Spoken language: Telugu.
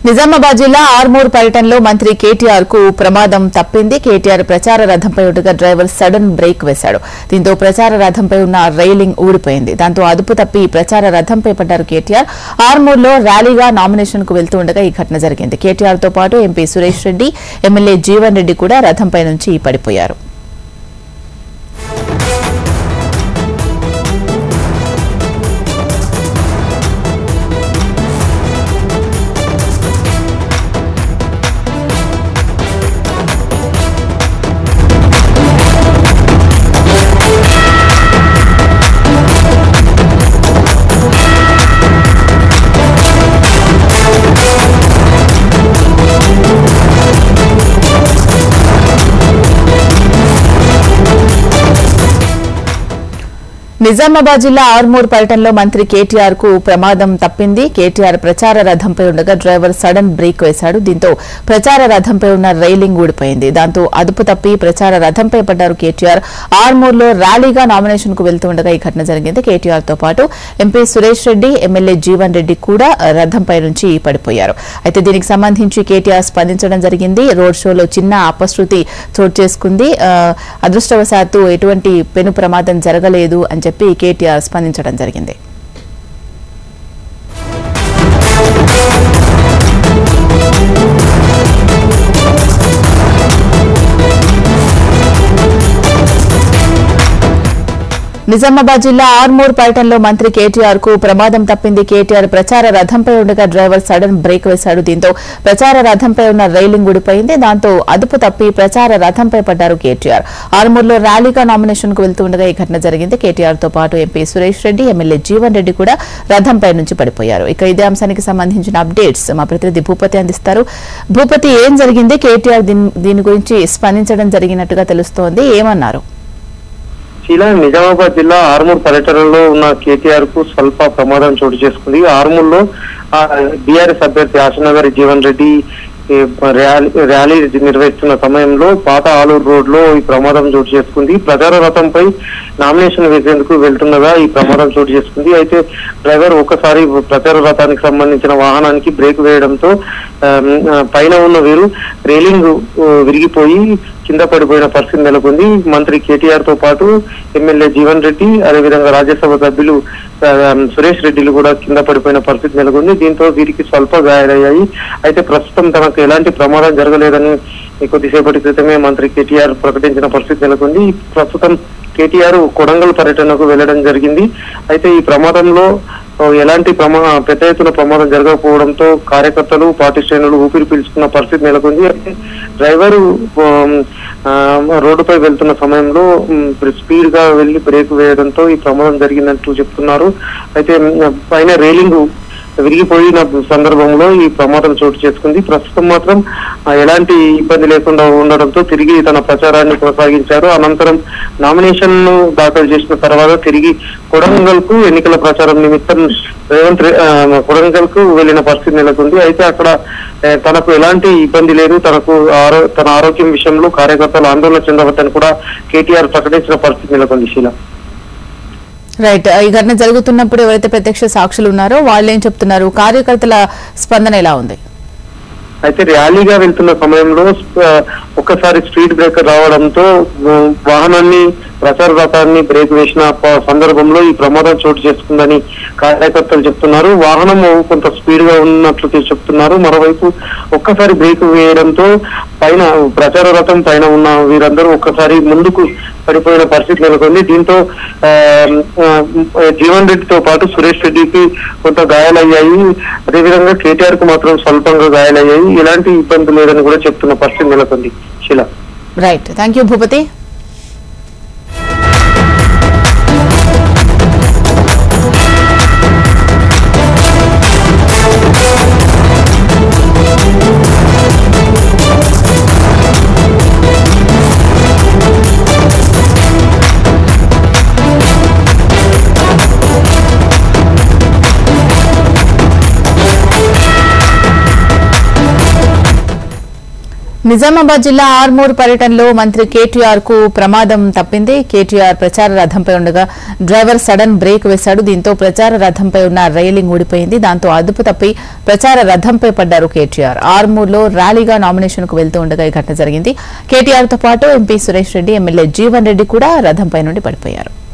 నిజామాబాద్ జిల్లా ఆర్మూర్ పర్యటనలో మంత్రి కేటీఆర్ కు ప్రమాదం తప్పింది కేటీఆర్ ప్రచార రథంపై ఉండగా డ్రైవర్ సడన్ బ్రేక్ వేశాడు దీంతో ప్రచార రథంపై ఉన్న రైలింగ్ ఊడిపోయింది దాంతో అదుపు తప్పి ప్రచార రథంపై పడ్డారు కేటీఆర్ ఆర్మూర్లో ర్యాలీగా నామినేషన్ కు వెళ్తూ ఉండగా ఈ ఘటన జరిగింది కేటీఆర్ తో పాటు ఎంపీ సురేష్ రెడ్డి ఎమ్మెల్యే జీవన్ రెడ్డి కూడా రథంపై నుంచి పడిపోయారు నిజామాబాద్ జిల్లా ఆర్మూర్ పర్యటనలో మంత్రి కేటీఆర్ కు ప్రమాదం తప్పింది కేటీఆర్ ప్రచార రథంపై ఉండగా డ్రైవర్ సడన్ బ్రేక్ వేశాడు దీంతో ప్రచార రథంపై ఉన్న రైలింగ్ ఊడిపోయింది దాంతో అదుపు తప్పి ప్రచార రథంపై పడ్డారు కేటీఆర్ ఆర్మూర్లో ర్యాలీగా నామినేషన్ కు వెళ్తూ ఉండగా ఈ ఘటన జరిగింది కేటీఆర్ తో పాటు ఎంపీ సురేష్ రెడ్డి ఎమ్మెల్యే జీవన్ రెడ్డి కూడా రథంపై నుంచి పడిపోయారు అయితే దీనికి సంబంధించి కేటీఆర్ స్పందించడం జరిగింది రోడ్ షోలో చిన్న అపశృతి చోటు చేసుకుంది ఆ, అదృష్టవశాత్తు ఎటువంటి పెను ప్రమాదం జరగలేదు అని చెప్పి కేటీఆర్ స్పందించడం జరిగింది నిజామాబాద్ జిల్లా ఆర్మూర్ పర్యటనలో మంత్రి కేటీఆర్ కు ప్రమాదం తప్పింది కేటీఆర్ ప్రచార రథంపై ఉండగా డ్రైవర్ సడన్ బ్రేక్ వేశాడు దీంతో ప్రచార రథంపై ఉన్న రైలింగ్ ఊడిపోయింది దాంతో అదుపు తప్పి ప్రచార రథంపై పడ్డారు కేటీఆర్ ఆర్మూర్లో ర్యాలీగా నామినేషన్ కు వెళ్తూ ఉండగా ఈ ఘటన జరిగింది కేటీఆర్ తో పాటు ఎంపీ సురేష్ రెడ్డి ఎమ్మెల్యే జీవన్ రెడ్డి కూడా రథంపై నుంచి పడిపోయారు ఇక ఇదే అంశానికి సంబంధించిన అప్డేట్స్ మా ప్రతినిధి భూపతి అందిస్తారు భూపతి ఏం జరిగింది కేటీఆర్ దీని- దీని గురించి స్పందించడం జరిగినట్టుగా తెలుస్తోంది ఏమన్నారు శీలా నిజామాబాద్ జిల్లా ఆర్మూర్ పర్యటనలో ఉన్న కేటీఆర్ కు స్వల్ప ప్రమాదం చోటు చేసుకుంది ఆర్మూర్ లో బీఆర్ఎస్ అభ్యర్థి ఆశనగర్ జీవన్ రెడ్డి ఈ ర్యాలీ ర్యాలీ నిర్వహిస్తున్న సమయంలో పాత ఆలూరు రోడ్ లో ఈ ప్రమాదం చోటు చేసుకుంది ప్రచార రథంపై నామినేషన్ వేసేందుకు వెళ్తుండగా ఈ ప్రమాదం చోటు చేసుకుంది అయితే డ్రైవర్ ఒకసారి ప్రచార రథానికి సంబంధించిన వాహనానికి బ్రేక్ వేయడంతో ఆమ్, ఆ, పైన ఉన్న వీరు రేలింగ్ ఆ, విరిగిపోయి కింద పడిపోయిన పరిస్థితి నెలకొంది మంత్రి కేటీఆర్ తో పాటు ఎమ్మెల్యే జీవన్ రెడ్డి అదేవిధంగా రాజ్యసభ సభ్యులు ఆ, సురేష్ రెడ్డిలు కూడా కింద పడిపోయిన పరిస్థితి నెలకొంది దీంతో వీరికి స్వల్ప గాయాలయ్యాయి అయితే ప్రస్తుతం తనకు ఎలాంటి ప్రమాదం జరగలేదని కొద్దిసేపటి క్రితమే మంత్రి కేటీఆర్ ప్రకటించిన పరిస్థితి నెలకొంది ప్రస్తుతం కేటీఆర్ కొడంగల్ పర్యటనకు వెళ్లడం జరిగింది అయితే ఈ ప్రమాదంలో ఆ, ఎలాంటి ప్రమా పెద్ద ఎత్తున ప్రమాదం జరగకపోవడంతో కార్యకర్తలు పార్టీ శ్రేణులు ఊపిరి పీల్చుకున్న పరిస్థితి నెలకొంది అయితే డ్రైవరు ఆమ్, ఆ, రోడ్డుపై వెళ్తున్న సమయంలో ఉమ్, స్పీడ్ గా వెళ్లి బ్రేక్ వేయడంతో ఈ ప్రమాదం జరిగినట్టు చెప్తున్నారు అయితే ఉమ్, పైన రేలింగ్ విరిగిపోయిన సందర్భంలో ఈ ప్రమాదం చోటు చేసుకుంది ప్రస్తుతం మాత్రం ఆ, ఎలాంటి ఇబ్బంది లేకుండా ఉండడంతో తిరిగి తన ప్రచారాన్ని కొనసాగించారు అనంతరం నామినేషన్ ను దాఖలు చేసిన తర్వాత తిరిగి కొడంగల్ కు ఎన్నికల ప్రచారం నిమిత్తం రేవంత్ రె- ఆ, కొడంగల్ కు వెళ్లిన పరిస్థితి నెలకొంది అయితే అక్కడ ఆ, తనకు ఎలాంటి ఇబ్బంది లేదు తనకు ఆరో- తన ఆరోగ్యం విషయంలో కార్యకర్తలు ఆందోళన చెందవద్దని కూడా కేటీఆర్ ప్రకటించిన పరిస్థితి నెలకొంది శీల రైట్ ఈ ఘటన జరుగుతున్నప్పుడు ఎవరైతే ప్రత్యక్ష సాక్షులు ఉన్నారో వాళ్ళు ఏం చెప్తున్నారు కార్యకర్తల స్పందన ఎలా ఉంది అయితే ర్యాలీగా వెళ్తున్న సమయంలో ఆ, ఒక్కసారి స్పీడ్ బ్రేకర్ రావడంతో ఆ, వాహనాన్ని ప్రచార రథాన్ని బ్రేక్ వేసిన ప- సందర్భంలో ఈ ప్రమాదం చోటు చేసుకుందని కార్యకర్తలు చెప్తున్నారు వాహనం కొంత స్పీడ్ గా ఉన్నట్లు చెప్తున్నారు మరోవైపు ఒక్కసారి బ్రేక్ వేయడంతో పైన ప్రచార రథం పైన ఉన్న వీరందరూ ఒక్కసారి ముందుకు పడిపోయిన పరిస్థితి నెలకొంది దీంతో ఆ, ఆ, జీవన్ రెడ్డితో పాటు సురేష్ రెడ్డికి కొంత గాయాలయ్యాయి అదేవిధంగా కేటీఆర్ కు మాత్రం స్వల్పంగా గాయాలయ్యాయి ఎలాంటి ఇబ్బంది లేదని కూడా చెప్తున్న పరిస్థితి నెలకొంది శిల right thank you Bhupathi Nizamabad జిల్లా ఆర్మూర్ పర్యటనలో మంత్రి కేటీఆర్ కు ప్రమాదం తప్పింది కేటీఆర్ ప్రచార రథంపై ఉండగా డ్రైవర్ సడన్ బ్రేక్ వేశాడు దీంతో ప్రచార రథంపై ఉన్న రైలింగ్ ఊడిపోయింది దాంతో అదుపు తప్పి ప్రచార రథంపై పడ్డారు కేటీఆర్ ఆర్మూర్లో ర్యాలీగా నామినేషన్ కు వెళ్తూ ఉండగా ఈ ఘటన జరిగింది కేటీఆర్ తో పాటు ఎంపీ సురేష్ రెడ్డి ఎమ్మెల్యే జీవన్ రెడ్డి కూడా రథంపై నుండి పడిపోయారు